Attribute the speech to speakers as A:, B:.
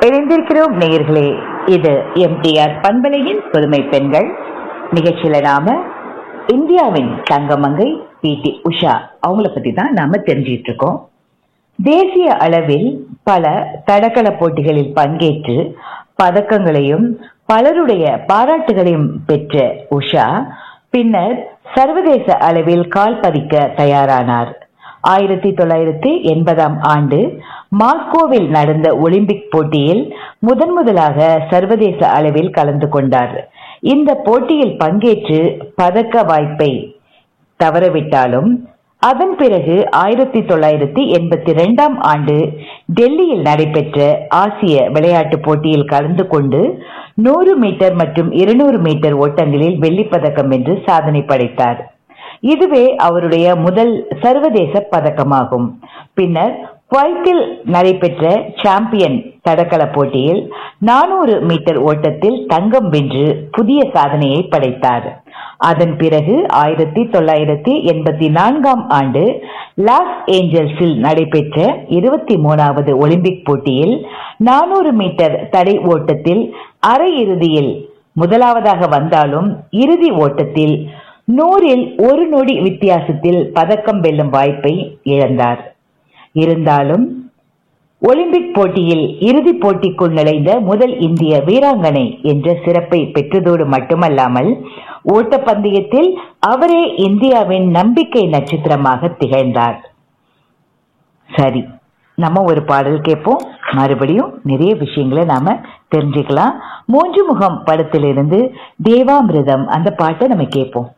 A: இணைந்திருக்கிறோம் நேயர்களே இது எம்டிஆர் பண்பலையின் புதுமை பெண்கள் நிகழ்ச்சியில நாம இந்தியாவின் தங்கமங்கை பி டி உஷா அவங்கள பத்தி தான் நாம தெரிஞ்சிட்டு இருக்கோம் தேசிய அளவில் பல தடகள போட்டிகளில் பங்கேற்று பதக்கங்களையும் பலருடைய பாராட்டுகளையும் பெற்ற உஷா பின்னர் சர்வதேச அளவில் கால் பதிக்க தயாரானார் ஆயிரத்தி தொள்ளாயிரத்தி எண்பதாம் ஆண்டு மாஸ்கோவில் நடந்த ஒலிம்பிக் போட்டியில் முதன் முதலாக சர்வதேச அளவில் கலந்து கொண்டார் இந்த போட்டியில் பங்கேற்று பதக்க வாய்ப்பை தவறவிட்டாலும் அதன் பிறகு ஆயிரத்தி தொள்ளாயிரத்தி எண்பத்தி ரெண்டாம் ஆண்டு டெல்லியில் நடைபெற்ற ஆசிய விளையாட்டுப் போட்டியில் கலந்து கொண்டு நூறு மீட்டர் மற்றும் இருநூறு மீட்டர் ஓட்டங்களில் வெள்ளிப்பதக்கம் வென்று சாதனை படைத்தார் இதுவே அவருடைய முதல் சர்வதேச பதக்கமாகும் பின்னர் குவைத்தில் நடைபெற்ற சாம்பியன் தடகள போட்டியில் நானூறு மீட்டர் ஓட்டத்தில் தங்கம் வென்று புதிய சாதனையை படைத்தார் அதன் பிறகு ஆயிரத்தி தொள்ளாயிரத்தி எண்பத்தி நான்காம் ஆண்டு லாஸ் ஏஞ்சல்ஸில் நடைபெற்ற இருபத்தி மூணாவது ஒலிம்பிக் போட்டியில் நானூறு மீட்டர் தடை ஓட்டத்தில் அரையிறுதியில் முதலாவதாக வந்தாலும் இறுதி ஓட்டத்தில் நூறில் ஒரு நொடி வித்தியாசத்தில் பதக்கம் வெல்லும் வாய்ப்பை இழந்தார் இருந்தாலும் ஒலிம்பிக் போட்டியில் இறுதிப் போட்டிக்குள் நுழைந்த முதல் இந்திய வீராங்கனை என்ற சிறப்பை பெற்றதோடு மட்டுமல்லாமல் ஓட்டப்பந்தயத்தில் அவரே இந்தியாவின் நம்பிக்கை நட்சத்திரமாக திகழ்ந்தார் சரி நம்ம ஒரு பாடல் கேட்போம் மறுபடியும் நிறைய விஷயங்களை நாம தெரிஞ்சுக்கலாம் மூன்று முகம் படத்திலிருந்து தேவாமிர்தம் அந்த பாட்டை நம்ம கேட்போம்